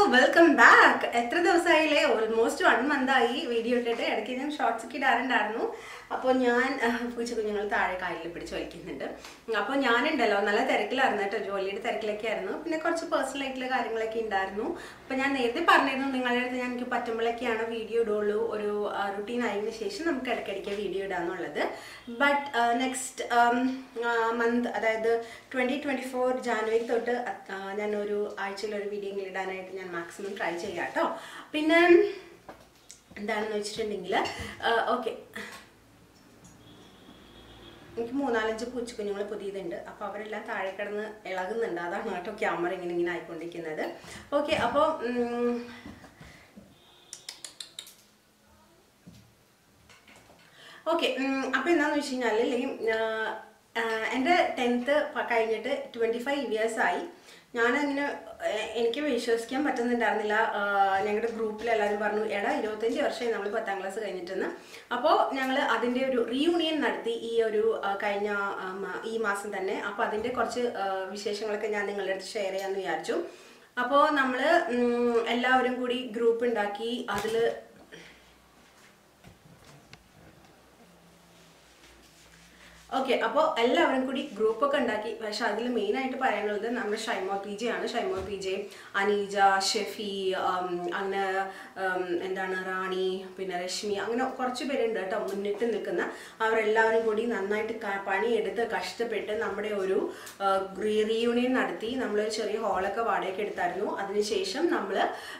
Welcome back എത്ര ദിവസമായില്ലേ almost one month ആയി വീഡിയോ ഇട്ടിട്ട് ഇടയ്ക്ക് ഞാൻ ഷോർട്സ് ഒക്കെ ഇടാറുണ്ടായിരുന്നു അപ്പോൾ ഞാൻ പൂച്ച കുഞ്ഞുങ്ങൾ താഴെ കാലിൽ പിടിച്ച് വലിക്കുന്നുണ്ട് അപ്പോൾ ഞാനുണ്ടല്ലോ നല്ല തിരക്കിലായിരുന്നു കേട്ടോ ജോലിയുടെ തിരക്കിലൊക്കെ ആയിരുന്നു പിന്നെ കുറച്ച് പേഴ്സണൽ ആയിട്ടുള്ള കാര്യങ്ങളൊക്കെ ഉണ്ടായിരുന്നു അപ്പോൾ ഞാൻ നേരത്തെ പറഞ്ഞിരുന്നു നിങ്ങളുടെ അടുത്ത് ഞാൻ എനിക്ക് പറ്റുമ്പോഴൊക്കെയാണ് വീഡിയോ ഇടുള്ളൂ ഒരു റുട്ടീൻ ആയതിനു ശേഷം നമുക്ക് ഇടയ്ക്കിടയ്ക്ക് വീഡിയോ ഇടാന്നുള്ളത് ബട്ട് നെക്സ്റ്റ് മന്ത് അതായത് ട്വൻറ്റി ട്വൻറ്റി ഫോർ ജാനുവരി തൊട്ട് ആ, ഞാൻ ഒരു ആഴ്ചയിൽ ഒരു വീഡിയോ എങ്കിലും ഇടാനായിട്ട് ഞാൻ മാക്സിമം ട്രൈ ചെയ്യാം കേട്ടോ പിന്നെ എന്താണെന്ന് വെച്ചിട്ടുണ്ടെങ്കിൽ ഓക്കെ എനിക്ക് മൂന്നാലഞ്ച് പൂച്ചക്കുഞ്ഞുങ്ങൾ പുതിയതുണ്ട് അപ്പോൾ അവരെല്ലാം താഴെ കിടന്ന് ഇളകുന്നുണ്ട് അതാണ് കേട്ടോ ക്യാമറ ഇങ്ങനെ ഇങ്ങനെ ആയിക്കൊണ്ടിരിക്കുന്നത് ഓക്കെ അപ്പോൾ ഓക്കെ അപ്പോൾ എന്താണെന്ന് വെച്ച് കഴിഞ്ഞാൽ അല്ലെങ്കിൽ എൻ്റെ ടെൻത്ത് കഴിഞ്ഞിട്ട് ട്വൻറ്റി ഫൈവ് ഇയേഴ്സ് ആയി ഞാനങ്ങനെ ഏഹ്, എനിക്ക് വിശ്വസിക്കാൻ പറ്റുന്നുണ്ടായിരുന്നില്ല ആഹ്, ഞങ്ങളുടെ ഗ്രൂപ്പിൽ എല്ലാവരും പറഞ്ഞു എടാ ഇരുപത്തഞ്ച് വർഷമായി നമ്മൾ പത്താം ക്ലാസ് കഴിഞ്ഞിട്ടെന്ന് അപ്പോൾ ഞങ്ങൾ അതിൻ്റെ ഒരു റീയൂണിയൻ നടത്തി ഈ ഒരു ആഹ്, കഴിഞ്ഞ ആഹ്, മ- ഈ മാസം തന്നെ അപ്പോൾ അതിൻ്റെ കുറച്ച് ആഹ്, വിശേഷങ്ങളൊക്കെ ഞാൻ നിങ്ങളുടെ അടുത്ത് ഷെയർ ചെയ്യാമെന്ന് വിചാരിച്ചു അപ്പോൾ നമ്മൾ എല്ലാവരും കൂടി ഗ്രൂപ്പ് ഉണ്ടാക്കി അതിൽ ഓക്കെ അപ്പോൾ എല്ലാവരും കൂടി ഗ്രൂപ്പ് ഒക്കെ ഉണ്ടാക്കി പക്ഷെ അതിൽ മെയിൻ ആയിട്ട് പറയാനുള്ളത് നമ്മുടെ ഷൈമോ പി ജെ ആണ് ഷൈമോ പി ജെ അനീജ ഷെഫി ഉം, അങ്ങനെ ഉം, എന്താണ് റാണി പിന്നെ രശ്മി അങ്ങനെ കുറച്ച് പേരുണ്ട് കേട്ടോ മുന്നിട്ട് നിൽക്കുന്ന അവരെല്ലാവരും കൂടി നന്നായിട്ട് ക- പണിയെടുത്ത് കഷ്ടപ്പെട്ട് നമ്മുടെ ഒരു റീയൂണിയൻ നടത്തി നമ്മൾ ചെറിയ ഹാളൊക്കെ വാടകയ്ക്ക് എടുത്തായിരുന്നു അതിനുശേഷം നമ്മൾ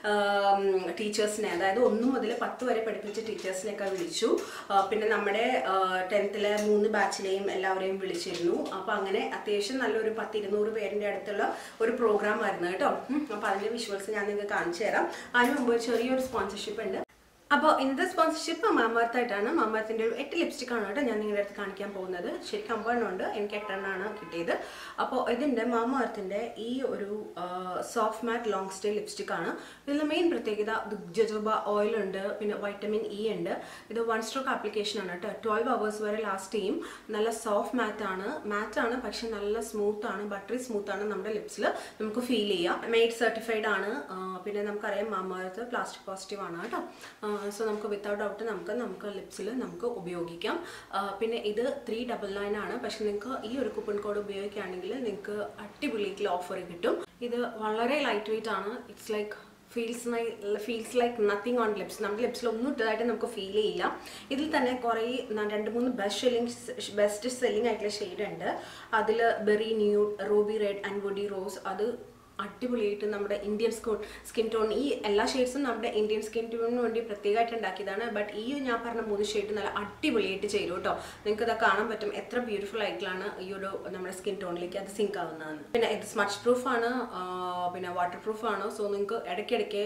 ടീച്ചേഴ്സിനെ അതായത് ഒന്ന് മുതൽ പത്ത് വരെ പഠിപ്പിച്ച ടീച്ചേഴ്സിനെയൊക്കെ വിളിച്ചു ആ, പിന്നെ നമ്മുടെ ടെൻത്തിലെ മൂന്ന് ബാച്ചിലെയും എല്ലാവരെയും വിളിച്ചിരുന്നു അപ്പോൾ അങ്ങനെ അത്യാവശ്യം നല്ലൊരു പത്ത് ഇരുന്നൂറ് പേരിൻ്റെ അടുത്തുള്ള ഒരു പ്രോഗ്രാം ആയിരുന്നു കേട്ടോ അപ്പോൾ അതിൻ്റെ വിഷ്വൽസ് ഞാൻ നിങ്ങൾക്ക് കാണിച്ചു തരാം അതിന് മുമ്പ് ഒരു ചെറിയൊരു സ്പോൺസർഷിപ്പ് ഉണ്ട് അപ്പോൾ ഇന്നത്തെ സ്പോൺസർഷിപ്പ് മാമാർത്തായിട്ടാണ് മാമാർത്തിൻ്റെ ഒരു എട്ട് ലിപ്സ്റ്റിക് ആണ് കേട്ടോ ഞാൻ നിങ്ങളുടെ അടുത്ത് കാണിക്കാൻ പോകുന്നത് ശരിക്കും അമ്പതെണ്ണം ഉണ്ട് എനിക്ക് എട്ടെണ്ണമാണ് കിട്ടിയത് അപ്പോൾ ഇതിൻ്റെ മാമാർത്തിൻ്റെ ഈ ഒരു soft matte long stay lipstick ആണ് ഇതിൽ മെയിൻ പ്രത്യേകത ജജോബ ഓയിൽ ഉണ്ട് പിന്നെ വൈറ്റമിൻ ഇ ഉണ്ട് ഇത് വൺ സ്ട്രോക്ക് ആപ്ലിക്കേഷൻ ആണ് കേട്ടോ ട്വൽവ് അവേഴ്സ് വരെ ലാസ്റ്റ് ചെയ്യും നല്ല സോഫ്റ്റ് മാറ്റ് ആണ് മാറ്റ് ആണ് പക്ഷെ നല്ല സ്മൂത്ത് ആണ് ബട്ടറി സ്മൂത്ത് ആണ് നമ്മുടെ ലിപ്സിൽ നമുക്ക് ഫീൽ ചെയ്യാം മെയ്ഡ് സർട്ടിഫൈഡ് ആണ് ആ, പിന്നെ നമുക്കറിയാം മാമാർത്ത് പ്ലാസ്റ്റിക് പോസിറ്റീവ് ആണ് കേട്ടോ സോ നമുക്ക് വിത്തൗട്ട് ഡൗട്ട് നമുക്ക് നമുക്ക് ലിപ്സിൽ നമുക്ക് ഉപയോഗിക്കാം ആ, പിന്നെ ഇത് ത്രീ ഡബിൾ നയൻ ആണ് പക്ഷെ നിങ്ങൾക്ക് ഈ ഒരു കൂപ്പൺ കോഡ് ഉപയോഗിക്കുകയാണെങ്കിൽ നിങ്ങൾക്ക് അടിപൊളിയായിട്ടുള്ള ഓഫർ കിട്ടും ഇത് വളരെ ലൈറ്റ് വെയിറ്റ് ആണ് it's like feels feels like nothing on lips നമ്മുടെ ലിപ്സിൽ ഒന്നും ഇട്ടതായിട്ട് നമുക്ക് ഫീൽ ചെയ്യില്ല ഇതിൽ തന്നെ കുറേ ന- രണ്ട് മൂന്ന് ബെസ്റ്റ് സെല്ലിംഗ് ബെസ്റ്റ് സെല്ലിംഗ് ആയിട്ടുള്ള ഷെയ്ഡ് ഉണ്ട് അതിൽ berry nude ruby red and woody rose അത് അടിപൊളിയായിട്ട് നമ്മുടെ ഇന്ത്യൻ സ്കോ സ്കിൻ ടോൺ ഈ എല്ലാ ഷെയ്ഡ്സും നമ്മുടെ ഇന്ത്യൻ സ്കിൻ ടോണിന് വേണ്ടി പ്രത്യേകമായിട്ട് ഉണ്ടാക്കിയതാണ് ബട്ട് ഈ ഞാൻ പറഞ്ഞ മൂന്ന് ഷെയ്ഡ് നല്ല അടിപൊളിയായിട്ട് ചേരും കേട്ടോ നിങ്ങൾക്ക് ഇത് കാണാൻ പറ്റും എത്ര ബ്യൂട്ടിഫുൾ ആയിട്ടുള്ളാണ് ഈ ഒരു നമ്മുടെ സ്കിൻ ടോണിലേക്ക് അത് സിങ്ക് ആവുന്നതാണ് പിന്നെ ഇത് സ്മച്ച് പ്രൂഫ് ആണ് ആ, പിന്നെ വാട്ടർ പ്രൂഫ് ആണ് സോ നിങ്ങൾക്ക് ഇടയ്ക്കിടയ്ക്ക്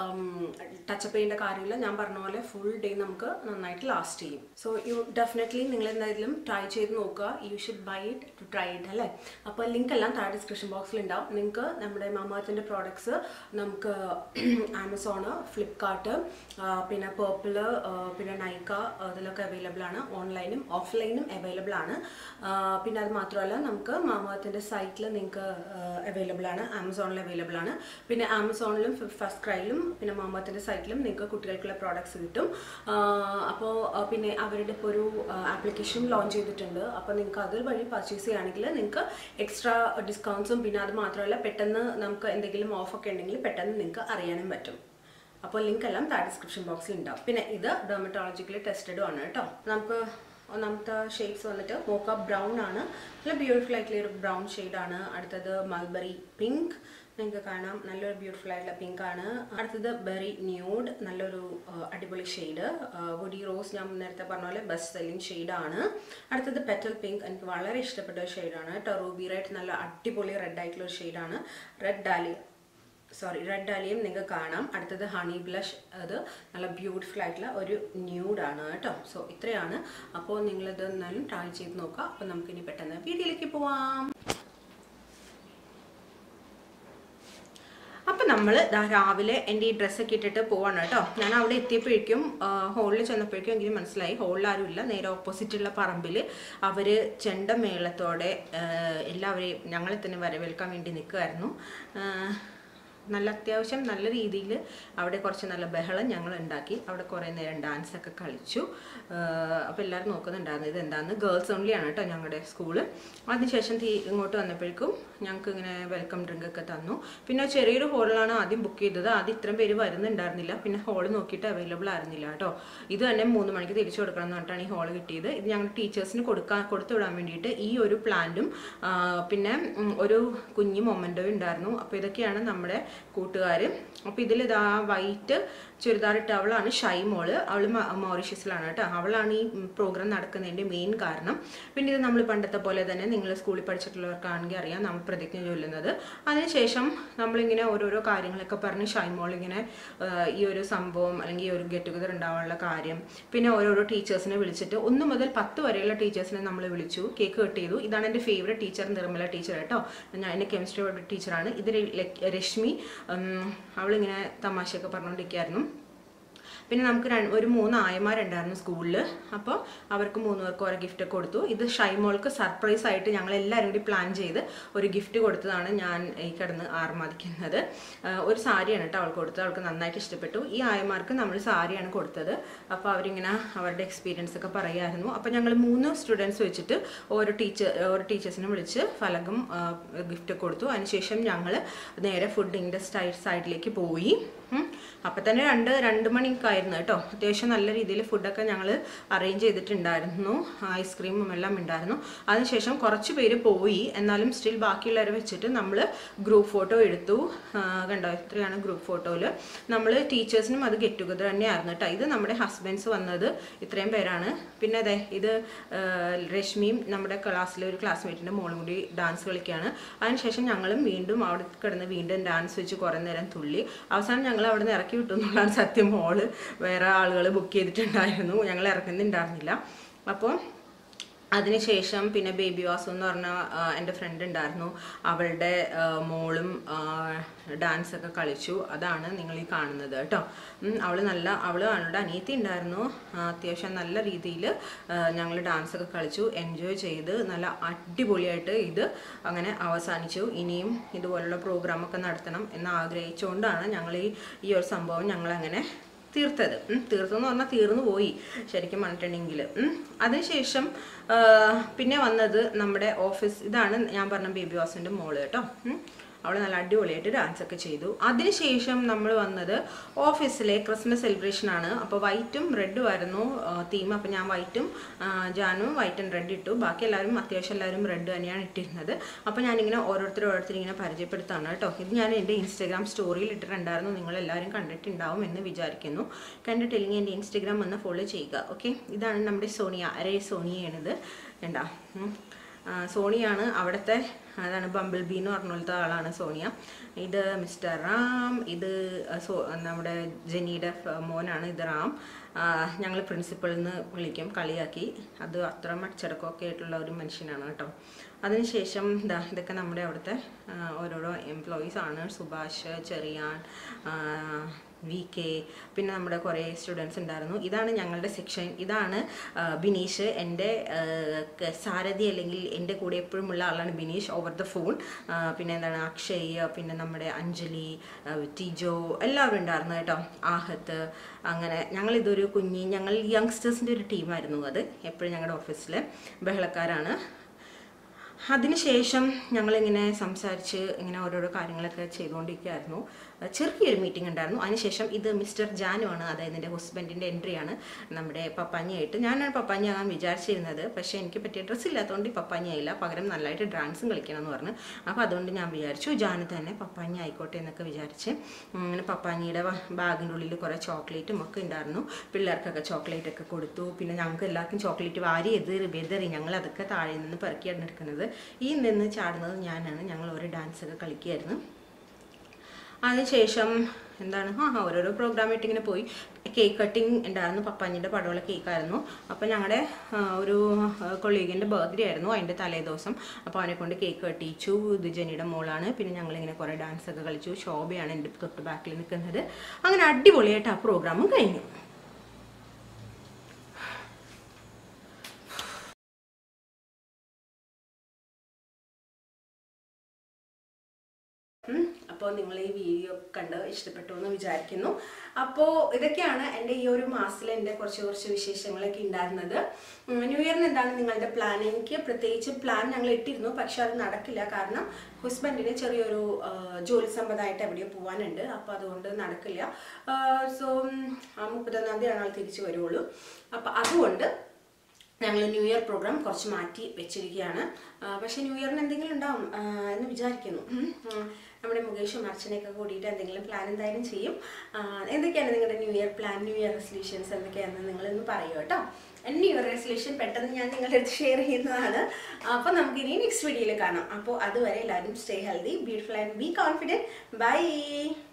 ടച്ചപ്പ് ചെയ്യേണ്ട കാര്യമില്ല ഞാൻ പറഞ്ഞ പോലെ ഫുൾ ഡേ നമുക്ക് നന്നായിട്ട് ലാസ്റ്റ് ചെയ്യും സോ യു ഡെഫിനറ്റ്ലി നിങ്ങൾ എന്തായാലും ട്രൈ ചെയ്ത് നോക്കുക you should buy it to try it അല്ലേ അപ്പോൾ ലിങ്ക് എല്ലാം താഴെ ഡിസ്ക്രിപ്ഷൻ ബോക്സിൽ ഉണ്ടാവും നിങ്ങൾക്ക് നമ്മുടെ മാമാത്തിൻ്റെ പ്രോഡക്ട്സ് നമുക്ക് ആമസോണ് ഫ്ലിപ്കാർട്ട് പിന്നെ പേർപ്പിള് പിന്നെ നൈക്ക അതിലൊക്കെ അവൈലബിൾ ആണ് ഓൺലൈനും ഓഫ്ലൈനും അവൈലബിൾ ആണ് ആ, പിന്നെ അത് മാത്രമല്ല നമുക്ക് മാമാത്തിൻ്റെ സൈറ്റിൽ നിങ്ങൾക്ക് അവൈലബിൾ ആണ് ആമസോണിൽ അവൈലബിൾ ആണ് പിന്നെ ആമസോണിലും ഫസ്റ്റ് ക്രൈയിലും പിന്നെ മാമാത്തിൻ്റെ സൈറ്റിലും നിങ്ങൾക്ക് കുട്ടികൾക്കുള്ള പ്രോഡക്ട്സ് കിട്ടും അപ്പോൾ പിന്നെ അവരുടെ ഇപ്പോൾ ഒരു ആപ്ലിക്കേഷൻ ലോഞ്ച് ചെയ്തിട്ടുണ്ട് അപ്പോൾ നിങ്ങൾക്ക് അത് വഴി പർച്ചേസ് ചെയ്യുകയാണെങ്കിൽ നിങ്ങൾക്ക് എക്സ്ട്രാ ഡിസ്കൗണ്ട്സും പിന്നെ അത് മാത്രമല്ല പെട്ടെന്ന് നമുക്ക് എന്തെങ്കിലും ഓഫൊക്കെ ഉണ്ടെങ്കിൽ പെട്ടെന്ന് നിങ്ങൾക്ക് അറിയാനും പറ്റും അപ്പോൾ ലിങ്ക് എല്ലാം താഴെ ഡിസ്ക്രിപ്ഷൻ ബോക്സിൽ ഉണ്ടാവും പിന്നെ ഇത് ഡെർമറ്റോളജിക്കലി ടെസ്റ്റഡും ആണ് കേട്ടോ നമുക്ക് ഒന്നാമത്തെ ഷെയ്ഡ്സ് വന്നിട്ട് മോക്ക ബ്രൗൺ ആണ് നല്ല ബ്യൂട്ടിഫുൾ ആയിട്ടുള്ള ഒരു ബ്രൗൺ ആണ് അടുത്തത് മൾബറി പിങ്ക് നിങ്ങൾക്ക് കാണാം നല്ലൊരു ബ്യൂട്ടിഫുൾ ആയിട്ടുള്ള പിങ്ക് ആണ് അടുത്തത് ബെറി ന്യൂഡ് നല്ലൊരു ആ, അടിപൊളി ഷെയ്ഡ് വുഡി റോസ് ഞാൻ നേരത്തെ പറഞ്ഞ പോലെ ബെസ്റ്റ് സെല്ലിംഗ് ഷെയ്ഡാണ് അടുത്തത് പെറ്റൽ പിങ്ക് എനിക്ക് വളരെ ഇഷ്ടപ്പെട്ട ഒരു ഷെയ്ഡാണ് കേട്ടോ റൂബി റെഡ് നല്ല അടിപൊളി റെഡ് ആയിട്ടുള്ള ഒരു ഷെയ്ഡാണ് റെഡ് ഡാലി സോറി റെഡ് ഡാലിയും നിങ്ങൾക്ക് കാണാം അടുത്തത് ഹണി ബ്ലഷ് അത് നല്ല ബ്യൂട്ടിഫുൾ ആയിട്ടുള്ള ഒരു ന്യൂഡാണ് കേട്ടോ സോ ഇത്രയാണ് അപ്പോൾ നിങ്ങളിത് എന്നാലും ട്രൈ ചെയ്ത് നോക്കുക അപ്പോൾ നമുക്കിനി പെട്ടെന്ന് വീഡിയോയിലേക്ക് പോവാം അപ്പം നമ്മൾ രാവിലെ എൻ്റെ ഈ ഡ്രസ്സൊക്കെ ഇട്ടിട്ട് പോവാണ് കേട്ടോ ഞാൻ അവിടെ എത്തിയപ്പോഴേക്കും ഹോളിൽ ചെന്നപ്പോഴേക്കും എനിക്ക് മനസ്സിലായി ഹോളിൽ ആരും ഇല്ല നേരെ ഓപ്പോസിറ്റുള്ള പറമ്പിൽ അവർ ചെണ്ടമേളത്തോടെ ആ, എല്ലാവരെയും ഞങ്ങളെ തന്നെ വരവേൽക്കാൻ വേണ്ടി നിൽക്കുമായിരുന്നു നല്ല അത്യാവശ്യം നല്ല രീതിയിൽ അവിടെ കുറച്ച് നല്ല ബഹളം ഞങ്ങൾ ഉണ്ടാക്കി അവിടെ കുറേ നേരം ഡാൻസ് ഒക്കെ കളിച്ചു അപ്പോൾ എല്ലാവരും നോക്കുന്നുണ്ടായിരുന്നു ഇത് എന്താണെന്ന് ഗേൾസ് ഓൺലി ആണ് കേട്ടോ ഞങ്ങളുടെ സ്കൂള് അതിനുശേഷം തീ ഇങ്ങോട്ട് വന്നപ്പോഴേക്കും ഞങ്ങൾക്ക് ഇങ്ങനെ വെൽക്കം ഡ്രിങ്ക് ഒക്കെ തന്നു പിന്നെ ചെറിയൊരു ഹോളിലാണ് ആദ്യം ബുക്ക് ചെയ്തത് ആദ്യം ഇത്രയും പേര് വരുന്നുണ്ടായിരുന്നില്ല പിന്നെ ഹോൾ നോക്കിയിട്ട് അവൈലബിൾ ആയിരുന്നില്ല കേട്ടോ ഇത് തന്നെ മൂന്ന് മണിക്ക് തിരിച്ചു കൊടുക്കണം എന്ന് പറഞ്ഞിട്ടാണ് ഈ ഹോൾ കിട്ടിയത് ഇത് ഞങ്ങൾ ടീച്ചേഴ്സിന് കൊടുക്കാൻ കൊടുത്തു വിടാൻ വേണ്ടിയിട്ട് ഈ ഒരു പ്ലാന്റും പിന്നെ ഉം, ഒരു കുഞ്ഞു മൊമെൻറ്റോ ഉണ്ടായിരുന്നു അപ്പോൾ ഇതൊക്കെയാണ് നമ്മുടെ കൂട്ടുകാർ അപ്പോൾ ഇതിൽ ഇതാ വൈറ്റ് ചുരിദാർ ഇട്ട അവളാണ് ഷൈ മോള് അവൾ മൗറീഷ്യസിലാണ് കേട്ടോ അവളാണ് ഈ പ്രോഗ്രാം നടക്കുന്നതിൻ്റെ മെയിൻ കാരണം പിന്നെ ഇത് നമ്മൾ പണ്ടത്തെ പോലെ തന്നെ നിങ്ങൾ സ്കൂളിൽ പഠിച്ചിട്ടുള്ളവർക്കാണെങ്കിൽ അറിയാം നമ്മൾ പ്രതിജ്ഞ ചൊല്ലുന്നത് അതിനുശേഷം നമ്മളിങ്ങനെ ഓരോരോ കാര്യങ്ങളൊക്കെ പറഞ്ഞ് ഷൈ മോൾ ഇങ്ങനെ ആ, ഈ ഒരു സംഭവം അല്ലെങ്കിൽ ഈ ഒരു ഗെറ്റ് ടുഗദർ ഉണ്ടാവാനുള്ള കാര്യം പിന്നെ ഓരോരോ ടീച്ചേഴ്സിനെ വിളിച്ചിട്ട് ഒന്ന് മുതൽ പത്ത് വരെയുള്ള ടീച്ചേഴ്സിനെ നമ്മൾ വിളിച്ചു കേക്ക് കട്ട് ചെയ്തു ഇതാണ് എൻ്റെ ഫേവറേറ്റ് ടീച്ചർ നിർമ്മല ടീച്ചർ കേട്ടോ ഞാൻ എൻ്റെ കെമിസ്ട്രി ടീച്ചറാണ് ഇത് ര- ലക്- രശ്മി ഉം, അവളിങ്ങനെ തമാശയൊക്കെ പറഞ്ഞുകൊണ്ടിരിക്കുകയായിരുന്നു പിന്നെ നമുക്ക് രണ്ട് ഒരു മൂന്ന് ആയമാരുണ്ടായിരുന്നു സ്കൂളിൽ അപ്പോൾ അവർക്ക് മൂന്ന് പേർക്ക് ഓരോ ഗിഫ്റ്റ് ഒക്കെ കൊടുത്തു ഇത് ഷൈമോൾക്ക് സർപ്രൈസ് ആയിട്ട് ഞങ്ങൾ എല്ലാവരും കൂടി പ്ലാൻ ചെയ്ത് ഒരു ഗിഫ്റ്റ് കൊടുത്തതാണ് ഞാൻ ഈ കിടന്ന് ആർമാദിക്കുന്നത് ആഹ് ഒരു സാരിയാണ് കേട്ടോ അവൾക്ക് കൊടുത്തത് അവൾക്ക് നന്നായിട്ട് ഇഷ്ടപ്പെട്ടു ഈ ആയമാർക്ക് നമ്മൾ സാരിയാണ് കൊടുത്തത് അപ്പോൾ അവരിങ്ങനെ അവരുടെ എക്സ്പീരിയൻസ് ഒക്കെ പറയായിരുന്നു അപ്പോൾ ഞങ്ങൾ മൂന്ന് സ്റ്റുഡൻസ് വെച്ചിട്ട് ഓരോ ടീച്ചർ ഓരോ ടീച്ചേഴ്സിനെ വിളിച്ച് ഫലകം ഗിഫ്റ്റ് കൊടുത്തു അതിനുശേഷം ഞങ്ങൾ നേരെ ഫുഡിൻ്റെ സ്റ്റൈൽ സൈഡിലേക്ക് പോയി ഉം. അപ്പം തന്നെ രണ്ട് രണ്ട് മണിയൊക്കെ ആയിരുന്നു കേട്ടോ അത്യാവശ്യം നല്ല രീതിയിൽ ഫുഡൊക്കെ ഞങ്ങൾ അറേഞ്ച് ചെയ്തിട്ടുണ്ടായിരുന്നു ഐസ്ക്രീമും എല്ലാം ഉണ്ടായിരുന്നു അതിനുശേഷം കുറച്ച് പേര് പോയി എന്നാലും സ്റ്റിൽ ബാക്കിയുള്ളവരെ വെച്ചിട്ട് നമ്മൾ ഗ്രൂപ്പ് ഫോട്ടോ എടുത്തു ആ, കണ്ടോ ഇത്രയാണ് ഗ്രൂപ്പ് ഫോട്ടോയിൽ നമ്മൾ ടീച്ചേഴ്സിനും അത് ഗെറ്റ് ടുഗദർ തന്നെയായിരുന്നു കേട്ടോ ഇത് നമ്മുടെ ഹസ്ബൻഡ്സ് വന്നത് ഇത്രയും പേരാണ് പിന്നെ അതെ ഇത് ആ, രശ്മിയും നമ്മുടെ ക്ലാസ്സിലെ ഒരു ക്ലാസ്മേറ്റിൻ്റെ മോളും കൂടി ഡാൻസ് കളിക്കുകയാണ് അതിനുശേഷം ഞങ്ങളും വീണ്ടും അവിടെ കിടന്ന് വീണ്ടും ഡാൻസ് വെച്ച് കുറേ നേരം തുള്ളി അവസാനം ഞങ്ങൾ അവിടെ നിന്ന് ഇറക്കി വിട്ടു എന്നുള്ളതാണ് സത്യം മോള് വേറെ ആളുകൾ ബുക്ക് ചെയ്തിട്ടുണ്ടായിരുന്നു ഞങ്ങൾ ഇറക്കുന്നുണ്ടായിരുന്നില്ല അപ്പോൾ അതിനുശേഷം പിന്നെ ബേബി വാസു എന്ന് പറഞ്ഞ ആ, എൻ്റെ ഫ്രണ്ട് ഉണ്ടായിരുന്നു അവളുടെ ആ, മോളും ഡാൻസ് ഒക്കെ കളിച്ചു അതാണ് നിങ്ങൾ ഈ കാണുന്നത് കേട്ടോ ഉം, അവള് നല്ല അവള് അവളുടെ അനിയത്തി ഉണ്ടായിരുന്നു ആ, അത്യാവശ്യം നല്ല രീതിയിൽ ഞങ്ങൾ ഡാൻസ് ഒക്കെ കളിച്ചു എൻജോയ് ചെയ്ത് നല്ല അടിപൊളിയായിട്ട് ഇത് അങ്ങനെ അവസാനിച്ചു ഇനിയും ഇതുപോലുള്ള പ്രോഗ്രാമൊക്കെ നടത്തണം എന്ന് ആഗ്രഹിച്ചുകൊണ്ടാണ് ഞങ്ങൾ ഈ ഈ ഒരു സംഭവം ഞങ്ങൾ അങ്ങനെ തീർത്തത് ഉം. തീർത്തു എന്ന് പറഞ്ഞാൽ തീർന്നു പോയി ശരിക്കും പറഞ്ഞിട്ടുണ്ടെങ്കിൽ അതിനുശേഷം ആ, പിന്നെ വന്നത് നമ്മുടെ ഓഫീസ് ഇതാണ് ഞാൻ പറഞ്ഞ ബേബി വാസിൻ്റെ മോള് കേട്ടോ ഉം. അവൾ നല്ല അടിപൊളിയായിട്ട് ഡാൻസ് ഒക്കെ ചെയ്തു അതിനുശേഷം നമ്മൾ വന്നത് ഓഫീസിലെ ക്രിസ്മസ് സെലിബ്രേഷൻ ആണ് അപ്പോൾ വൈറ്റും റെഡും ആയിരുന്നു തീം അപ്പോൾ ഞാൻ വൈറ്റും ആ, ജാനും വൈറ്റ് ആൻഡ് റെഡ് ഇട്ടു ബാക്കി എല്ലാവരും അത്യാവശ്യം എല്ലാവരും റെഡ് തന്നെയാണ് ഇട്ടിരുന്നത് അപ്പോൾ ഞാനിങ്ങനെ ഓരോരുത്തർ ഓരോരുത്തർ ഇങ്ങനെ പരിചയപ്പെടുത്താണ് കേട്ടോ ഇത് ഞാൻ എൻ്റെ ഇൻസ്റ്റാഗ്രാം സ്റ്റോറിയിൽ ഇട്ടിട്ടുണ്ടായിരുന്നു നിങ്ങൾ എല്ലാവരും കണ്ടിട്ടുണ്ടാവും എന്ന് വിചാരിക്കുന്നു കണ്ടിട്ടില്ലെങ്കിൽ എൻ്റെ ഇൻസ്റ്റാഗ്രാം ഒന്ന് ഫോളോ ചെയ്യുക ഓക്കെ ഇതാണ് നമ്മുടെ സോണിയ അരേ സോണിയാണിത് കണ്ടാ ഉം. ആ, സോണിയാണ് അവിടുത്തെ അതാണ് ബംബിൾ ബി എന്ന് പറഞ്ഞ പോലത്തെ ആളാണ് സോണിയ ഇത് മിസ്റ്റർ റാം ഇത് ആ, സോ നമ്മുടെ ജെനിയുടെ ഫ- മോനാണ് ഇത് റാം ഞങ്ങൾ പ്രിൻസിപ്പളിൽ നിന്ന് വിളിക്കും കളിയാക്കി അത് അത്ര മച്ചടക്കമൊക്കെ ആയിട്ടുള്ള ഒരു മനുഷ്യനാണ് കേട്ടോ അതിനുശേഷം ഇതാ ഇതൊക്കെ നമ്മുടെ അവിടുത്തെ ആ, ഓരോരോ എംപ്ലോയീസ് ആണ് സുഭാഷ് ചെറിയാൻ ആ, വി കെ പിന്നെ നമ്മുടെ കുറേ സ്റ്റുഡൻസ് ഉണ്ടായിരുന്നു ഇതാണ് ഞങ്ങളുടെ സെക്ഷൻ ഇതാണ് ആ, ബിനീഷ് എൻ്റെ ആ, ക- സാരഥി അല്ലെങ്കിൽ എൻ്റെ കൂടെ എപ്പോഴും ഉള്ള ആളാണ് ബിനീഷ് ഓവർ ദ ഫോൺ പിന്നെ എന്താണ് അക്ഷയ് പിന്നെ നമ്മുടെ അഞ്ജലി ആ, ടിജോ എല്ലാവരും ഉണ്ടായിരുന്നു കേട്ടോ ആഹത്ത് അങ്ങനെ ഞങ്ങളിതൊരു കുഞ്ഞി ഞങ്ങൾ യങ്സ്റ്റേഴ്സിൻ്റെ ഒരു ടീമായിരുന്നു അത് എപ്പോഴും ഞങ്ങളുടെ ഓഫീസിൽ ബഹളക്കാരാണ് അതിനുശേഷം ഞങ്ങളിങ്ങനെ സംസാരിച്ച് ഇങ്ങനെ ഓരോരോ കാര്യങ്ങളൊക്കെ ചെയ്തുകൊണ്ടിരിക്കുകയായിരുന്നു ചെറിയൊരു മീറ്റിംഗ് ഉണ്ടായിരുന്നു അതിനുശേഷം ഇത് മിസ്റ്റർ ജാനു ആണ് അതായത് എൻ്റെ ഹസ്ബൻഡിൻ്റെ എൻട്രിയാണ് നമ്മുടെ പപ്പാഞ്ഞയായിട്ട് ഞാനാണ് പപ്പാഞ്ഞ ആകാൻ വിചാരിച്ചിരുന്നത് പക്ഷേ എനിക്ക് പറ്റിയ ഡ്രസ്സ് ഇല്ലാത്തതുകൊണ്ട് ഈ പപ്പാഞ്ഞയായില്ല പകരം നല്ലതായിട്ട് ഡാൻസും കളിക്കണം എന്ന് പറഞ്ഞു അപ്പോൾ അതുകൊണ്ട് ഞാൻ വിചാരിച്ചു ജാനു തന്നെ പപ്പാഞ്ഞ ആയിക്കോട്ടെ എന്നൊക്കെ വിചാരിച്ച് ഉം, അങ്ങനെ പപ്പാഞ്ഞിയുടെ ബാഗിൻ്റെ ഉള്ളിൽ കുറേ ചോക്ലേറ്റും ഒക്കെ ഉണ്ടായിരുന്നു പിള്ളേർക്കൊക്കെ ചോക്ലേറ്റ് ഒക്കെ കൊടുത്തു പിന്നെ ഞങ്ങൾക്ക് എല്ലാവർക്കും ചോക്ലേറ്റ് വാരി എതിർ വെതറി ഞങ്ങൾ അതൊക്കെ താഴെ നിന്ന് പെറുക്കിയാണ് എടുക്കുന്നത് ഈ നിന്ന് ചാടുന്നത് ഞാനാണ് ഞങ്ങൾ ഒരു ഡാൻസ് ഒക്കെ കളിക്കുകയായിരുന്നു അതിനുശേഷം എന്താണ് ആ ആ, ഓരോരോ പ്രോഗ്രാം ആയിട്ട് ഇങ്ങനെ പോയി കേക്ക് കട്ടിങ് ഉണ്ടായിരുന്നു പപ്പാഞ്ഞിൻ്റെ പടമുള്ള കേക്കായിരുന്നു അപ്പോൾ ഞങ്ങളുടെ ആ, ഒരു കൊളീഗിൻ്റെ ബർത്ത്ഡേ ആയിരുന്നു അതിൻ്റെ തലേ ദിവസം അപ്പോൾ അവനെ കൊണ്ട് കേക്ക് കട്ടിച്ചു ഇത് ജനിയുടെ മോളാണ് പിന്നെ ഞങ്ങളിങ്ങനെ കുറേ ഡാൻസ് ഒക്കെ കളിച്ചു ശോഭയാണ് എൻ്റെ തൊട്ട് ബാക്കിൽ നിൽക്കുന്നത് അങ്ങനെ അടിപൊളിയായിട്ട് ആ പ്രോഗ്രാമും കഴിഞ്ഞു അപ്പം അപ്പോൾ നിങ്ങൾ ഈ വീഡിയോ കണ്ട് ഇഷ്ടപ്പെട്ടു എന്ന് വിചാരിക്കുന്നു അപ്പോൾ ഇതൊക്കെയാണ് എൻ്റെ ഈ ഒരു മാസത്തിൽ എൻ്റെ കുറച്ച് കുറച്ച് വിശേഷങ്ങളൊക്കെ ഉണ്ടായിരുന്നത് ഉം, ന്യൂ ഇയറിന് എന്താണ് നിങ്ങളുടെ പ്ലാൻ എനിക്ക് പ്രത്യേകിച്ച് പ്ലാൻ ഞങ്ങൾ ഇട്ടിരുന്നു പക്ഷെ അത് നടക്കില്ല കാരണം ഹസ്ബൻഡിന് ചെറിയൊരു ആ, ജോലി സംബന്ധമായിട്ട് എവിടെയോ പോകാനുണ്ട് അപ്പോൾ അതുകൊണ്ട് നടക്കില്ല സോ മുപ്പത്തൊന്നാം തീയതിയാണ് ആൾ തിരിച്ചു വരുള്ളൂ അപ്പോൾ അതുകൊണ്ട് ഞങ്ങൾ ന്യൂ ഇയർ പ്രോഗ്രാം കുറച്ച് മാറ്റി വെച്ചിരിക്കുകയാണ് ആ, പക്ഷേ ന്യൂ ഇയറിന് എന്തെങ്കിലും ഉണ്ടാവും ആ, എന്ന് വിചാരിക്കുന്നു ഉം. ഉം. നമ്മുടെ മുകേഷും അർച്ചനയൊക്കെ കൂടിയിട്ട് എന്തെങ്കിലും പ്ലാൻ എന്തായാലും ചെയ്യും ആ, എന്തൊക്കെയാണ് നിങ്ങളുടെ new year plan new year resolutions എന്തൊക്കെയാണെന്ന് നിങ്ങളൊന്ന് പറയൂ കേട്ടോ ന്യൂ ഇയർ റെസൊല്യൂഷൻ പെട്ടെന്ന് ഞാൻ നിങ്ങളുടെ അടുത്ത് ഷെയർ ചെയ്യുന്നതാണ് അപ്പോൾ നമുക്ക് ഇനി നെക്സ്റ്റ് വീഡിയോയിൽ കാണാം അപ്പോൾ അതുവരെ എല്ലാവരും stay healthy beautiful and be confident by